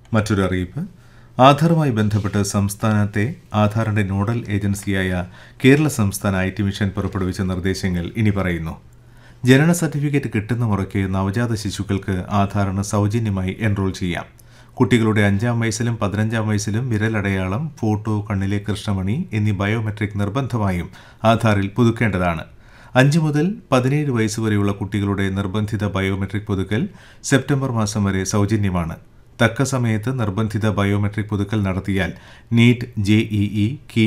മറ്റൊരു അറിയിപ്പ് ആധാറുമായി ബന്ധപ്പെട്ട് സംസ്ഥാനത്തെ ആധാറിന്റെ നോഡൽ ഏജൻസിയായ കേരള സംസ്ഥാന ഐ ടി മിഷൻ പുറപ്പെടുവിച്ച നിർദ്ദേശങ്ങൾ ഇനി പറയുന്നു ജനന സർട്ടിഫിക്കറ്റ് കിട്ടുന്ന മുറയ്ക്ക് നവജാത ശിശുക്കൾക്ക് ആധാറിന് സൗജന്യമായി എൻറോൾ ചെയ്യാം കുട്ടികളുടെ അഞ്ചാം വയസ്സിലും പതിനഞ്ചാം വയസ്സിലും വിരലടയാളം ഫോട്ടോ കണ്ണിലെ കൃഷ്ണമണി എന്നീ ബയോമെട്രിക് നിർബന്ധമായും ആധാറിൽ പുതുക്കേണ്ടതാണ് അഞ്ച് മുതൽ പതിനേഴ് വയസ്സ് വരെയുള്ള കുട്ടികളുടെ നിർബന്ധിത ബയോമെട്രിക് പുതുക്കൽ സെപ്റ്റംബർ മാസം വരെ സൗജന്യമാണ് തക്ക സമയത്ത് നിർബന്ധിത ബയോമെട്രിക് പുതുക്കൽ നടത്തിയാൽ നീറ്റ് ജെഇഇ